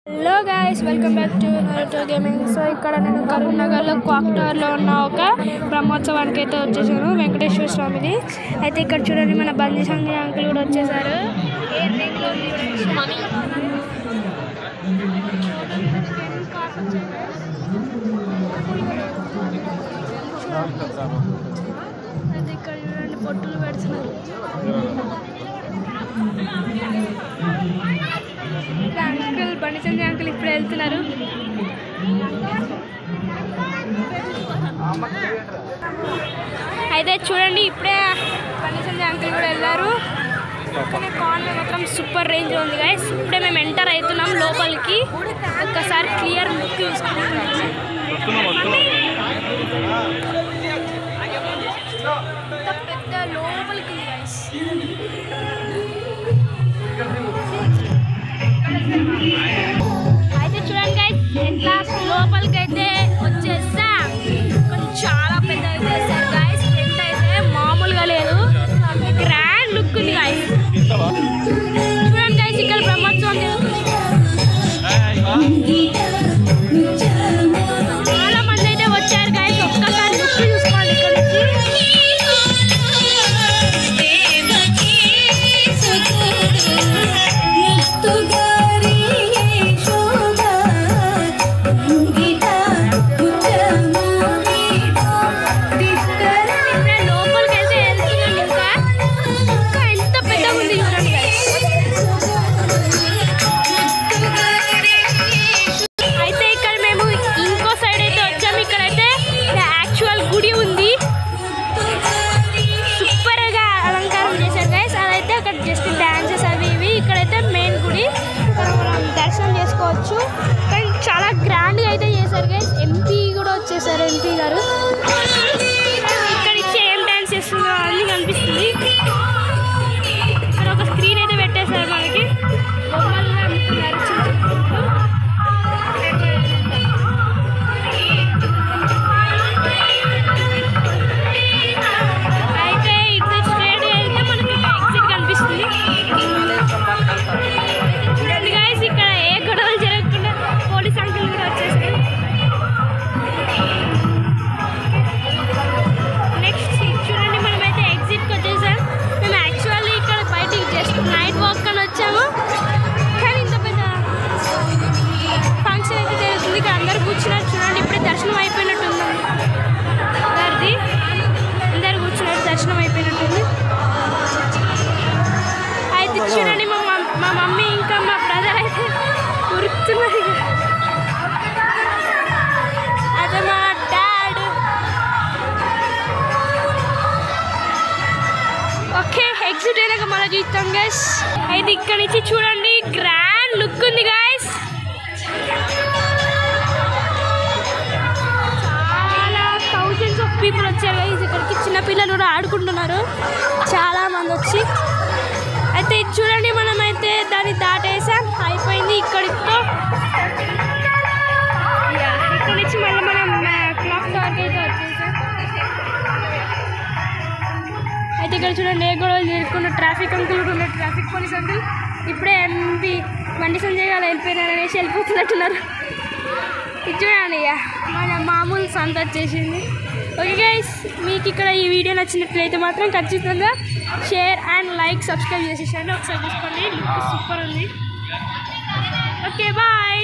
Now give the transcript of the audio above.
Hello guys welcome back to Naruto gaming so ఇక్కడ నేను కరీంనగర్లో క్వాక్ టవర్లో ఉన్న ఒక బ్రహ్మోత్సవానికి అయితే వచ్చేసాను వెంకటేశ్వర స్వామిది అయితే ఇక్కడ చూడండి మన బందీ సంఘి అంకుల్ కూడా వచ్చేసారు అయితే ఇక్కడ చూడండి పొట్టులు పెడుతున్నారు ఇక్కడ అంకుల్ బండి సంజయ్ అంకుల్ ఇప్పుడే వెళ్తున్నారు అయితే చూడండి ఇప్పుడే బండి సంజయ్ అంకుల్ కూడా వెళ్ళారు కానీ కాన్వే మాత్రం సూపర్ రేంజ్ ఉంది గైస్ ఇప్పుడే మేము ఎంటర్ అవుతున్నాం లోపలికి ఒక్కసారి క్లియర్ లుక్ చూసుకుంటున్నాం ఇంత పెద్ద లోపలికి ఉంది గైస్ అయితే చూడండి గైస్ ఎట్లా లోపలికి అయితే వచ్చేసా కొంచెం చాలా పెద్ద చేశారు గైస్ ఫ్రంట్ అయితే మామూలుగా లేదు గ్రాండ్ లుక్ ఉంది గైస్ చూడండి గైస్ ఇక్కడ బ్రహ్మోత్సవం జరుగుతుంది చాలా మంది అయితే వచ్చారు గైస్ ఒక్కసారి లుక్ చూసుకోండి ఇక్కడ నుంచి ఇప్పుడే లోపలికి వెళ్తే వెళ్తున్నాం ఇంకా ఇంకా ఎంత పెద్దగా ఉంది చూడండి guys. అయితే ఇక్కడ మేము ఇంకో సైడ్ అయితే వచ్చాము ఇక్కడైతే యాక్చువల్ గుడి ఉంది సూపర్ గా అలంకారం చేశారు గైస్ అదైతే అక్కడ జస్ట్ డాన్సెస్ అవి ఇవి ఇక్కడైతే మెయిన్ గుడి ఇక్కడ మనం దర్శనం చేసుకోవచ్చు కానీ చాలా గ్రాండ్ గా అయితే చేశారు గైస్ ఎంపీ కూడా వచ్చేసారు ఎంపీ గారు ఇక్కడ ఇచ్చి ఏం డాన్స్ చేస్తుందో అన్ని కనిపిస్తుంది ఇక్కడ ఒక స్క్రీన్ అయితే పెట్టేశారు మనకి బొమ్మలు కూడా అమ్ముతున్నారు చిన్న చిన్న బొమ్మలు. అయితే ఇటు స్ట్రేట్ వెళ్తే మనకి ఎగ్జిట్ కనిపిస్తుంది చూడండి guys ఇక్కడ ఏ గొడవలు జరగకుండా పోలీస్ అంకుల్ కూడా వచ్చేసారు నెక్స్ట్ చూడండి మనమైతే ఎగ్జిట్కి వచ్చేసాం మేము యాక్చువల్లీ ఇక్కడ బయటికి జస్ట్ నైట్ వాక్ అని వచ్చాము కానీ ఇంత పెద్ద ఫంక్షన్ అయితే జరుగుతుంది ఇక్కడ అందరు కూర్చున్నారు చూడండి ఇప్పుడే దర్శనం అయిపోయినట్టుంది అందరిది అందరు కూర్చున్నారు దర్శనం అయిపోయినట్టుంది అయితే చూడండి మా మమ్- మా మమ్మీ ఇంకా మా బ్రదర్ అయితే ఉరుకుతున్నారు ఇక. అదే మా డాడ్ ఓకే ఎగ్జిట్ అయినాక మళ్ళీ చూస్తాం గైస్ అయితే ఇక్కడ నుంచి చూడండి గ్రాండ్ లుక్ ఉంది గైస్ చాలా థౌజండ్స్ ఆఫ్ పీపుల్ వచ్చారు గైస్ ఇక్కడికి చిన్న పిల్లలు కూడా ఆడుకుంటున్నారు చాలా మంది వచ్చి అయితే ఇది చూడండి మనమైతే దాన్ని దాటేసాం అయిపోయింది ఇక్కడితో యా, ఇక్కడ నుంచి మళ్ళీ మనం క్లాక్ టవర్కి అయితే వచ్చేసాం అయితే ఇక్కడ చూడండి ఏ గొడవలు జరుగుతున్న ట్రాఫిక్ అంకుల్ కూడా ఉన్నారు ట్రాఫిక్ పోలీస్ అంకుల్ ఇప్పుడే ఎంపీ బండి సంజయ్ గారు వెళ్ళిపోయినారు అనేసి వెళ్ళిపోతున్నట్టున్నారు ఇది చూడండి ఇక మన మామూలు సంత వచ్చేసింది ఓకే గైస్ మీకు ఇక్కడ ఈ వీడియో నచ్చినట్లయితే మాత్రం ఖచ్చితంగా షేర్ అండ్ లైక్ సబ్స్క్రైబ్ చేసేసండి ఒకసారి చూసుకోండి లుక్ సూపర్ ఉంది ఓకే బాయ్